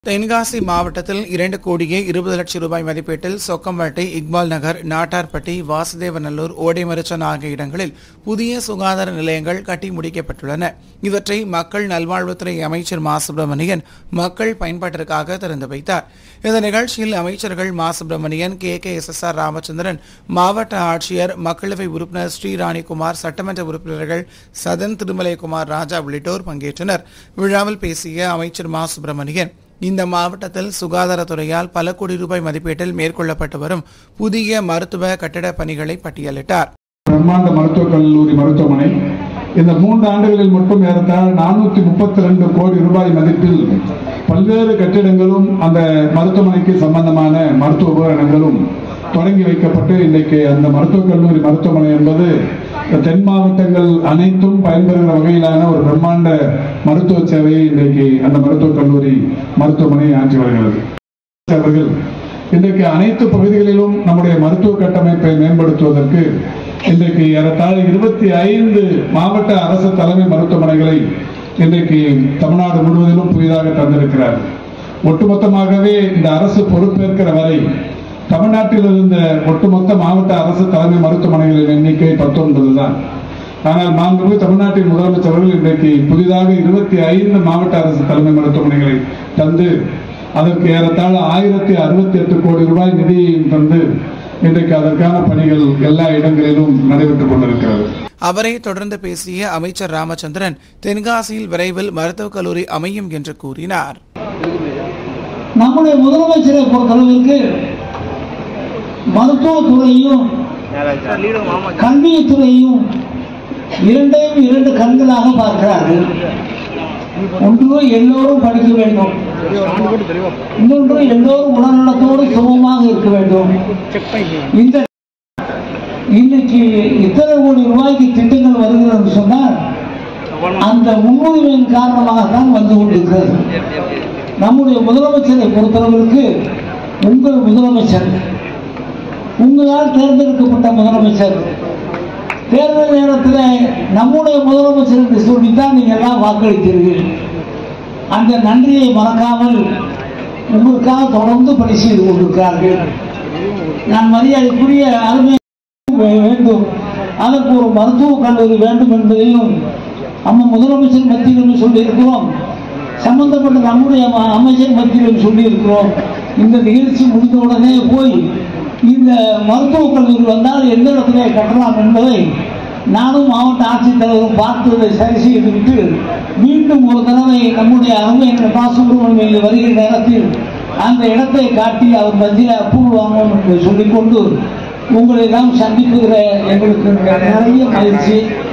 தென்காசி மாவட்டத்தில் இரண்டு கோடியே இருபது லட்சம் ரூபாய் மதிப்பீட்டில் சொக்கம்பேட்டை இக்பால் நகர் நாட்டார்பட்டி வாசுதேவநல்லூர் ஓடைமரிச்சன் ஆகிய இடங்களில் புதிய சுகாதார நிலையங்கள் கட்டி முடிக்கப்பட்டுள்ளன இவற்றை மக்கள் நல்வாழ்வுத்துறை அமைச்சர் மா சுப்பிரமணியன் மக்கள் பயன்பாட்டிற்காக திறந்து வைத்தார் இந்த நிகழ்ச்சியில் அமைச்சர்கள் மா Subramanian K K S S R Ramachandran மாவட்ட ஆட்சியர் மக்களவை உறுப்பினர் ஸ்ரீராணிகுமார் சட்டமன்ற உறுப்பினர்கள் சதன் திருமலைக்குமார் ராஜா உள்ளிட்டோர் பங்கேற்றனர் விழாவில் பேசிய அமைச்சர் மா சுப்பிரமணியன் இந்த மாவட்டத்தில் சுகாதாரத்துறையால் பல கோடி ரூபாய் மதிப்பீட்டில் மேற்கொள்ளப்பட்டு வரும் புதிய மருத்துவ கட்டிடப் பணிகளை பட்டியலிட்டார் பிரம்மாண்ட மருத்துவக் கல்லூரி மருத்துவமனை இந்த மூன்று ஆண்டுகளில் மட்டும் ஏறத்தாழ நானூத்தி முப்பத்தி ரெண்டு கோடி ரூபாய் மதிப்பில் பல்வேறு கட்டிடங்களும் அந்த மருத்துவமனைக்கு சம்பந்தமான மருத்துவ உபகரணங்களும் தொடங்கி வைக்கப்பட்டு இன்றைக்கு அந்த மருத்துவக் கல்லூரி மருத்துவமனை என்பது இந்த தென் மாவட்டங்கள் அனைத்தும் பயன்பெறுகிற வகையிலான ஒரு பிரம்மாண்ட மருத்துவ சேவையை இன்றைக்கு அந்த மருத்துவக் கல்லூரி மருத்துவமனை ஆற்றி வருகிறது அவர்கள் இன்றைக்கு அனைத்து பகுதிகளிலும் நம்முடைய மருத்துவ கட்டமைப்பை மேம்படுத்துவதற்கு இன்றைக்கு ஏறத்தாழ இருபத்தி ஐந்து மாவட்ட அரசு தலைமை மருத்துவமனைகளை இன்றைக்கு தமிழ்நாடு முழுவதிலும் புதிதாக தந்திருக்கிறார் ஒட்டுமொத்தமாகவே இந்த அரசு பொறுப்பேற்கிற வரை தமிழ்நாட்டில் இருந்த ஒட்டுமொத்த மாவட்ட அரசு தலைமை மருத்துவமனைகளின் எண்ணிக்கை பத்தொன்பது தான் ஆனால் மாண்புமிகு தமிழ்நாட்டின் முதலமைச்சர்கள் இன்றைக்கு புதிதாக இருபத்தி ஐந்து மாவட்ட அரசு தலைமை மருத்துவமனைகளை தந்து அதற்கு ஏறத்தாழ ஆயிரத்தி அறுபத்தி எட்டு கோடி ரூபாய் நிதியையும் தந்து இன்றைக்கு அதற்கான பணிகள் எல்லா இடங்களிலும் நடைபெற்றுக் கொண்டிருக்கிறது அவரை தொடர்ந்து பேசிய அமைச்சர் ராமச்சந்திரன் தென்காசியில் விரைவில் மருத்துவக் கல்லூரி அமையும் என்று கூறினார் நம்முடைய முதலமைச்சரை பொறுத்தளவிற்கு மருத்துவத்துறையும் கல்வித்துறையும் இரண்டையும் இரண்டு கண்களாக பார்க்கிறார்கள் ஒன்று எல்லோரும் படிக்க வேண்டும் இன்னொன்று எல்லோரும் உடல்நலத்தோடு சுகமாக இருக்க வேண்டும் இந்த இன்னைக்கு இத்தனை கோடி ரூபாய்க்கு திட்டங்கள் வருகிறது சொன்னால் அந்த முன்னுரிமையின் காரணமாகத்தான் வந்து கொண்டிருக்கிறது நம்முடைய முதலமைச்சரை பொறுத்தளவிற்கு உங்கள் முதலமைச்சர் உங்களால் தேர்ந்தெடுக்கப்பட்ட முதலமைச்சர் தேர்தல் நேரத்தில் நம்முடைய முதலமைச்சர் என்று சொல்லித்தான் நீங்கள் எல்லாம் வாக்களித்தீர்கள் அந்த நன்றியை மறக்காமல் உங்களுக்காக தொடர்ந்து பணி செய்து கொண்டிருக்கிறார்கள் நான் மரியாதைக்குரிய அருமை வேண்டும் அதற்கு ஒரு மருத்துவக் கல்லூரி வேண்டும் என்பதையும் நம்ம முதலமைச்சர் மத்தியிலும் சொல்லியிருக்கிறோம் சம்பந்தப்பட்ட நம்முடைய ம- அமைச்சர் மத்தியிலும் சொல்லியிருக்கிறோம் இந்த நிகழ்ச்சி முடிந்த உடனே போய் இந்த மருத்துவக் கல்லூரி வந்தால் எந்த இடத்திலே கட்டலாம் என்பதை நானும் மாவட்ட ஆட்சித்தலைவரும் பார்த்து இதை சரி செய்துவிட்டு மீண்டும் ஒரு தடவை நம்முடைய அருமை பா சுப்பிரமணியம் வருகிற நேரத்தில் அந்த இடத்தை காட்டி அவர் மத்தியில் அப்ரூவல் வாங்கணும் என்று சொல்லிக்கொண்டு உங்களை எல்லாம் சந்திப்புகிற எங்களுக்கு நிறைய மகிழ்ச்சி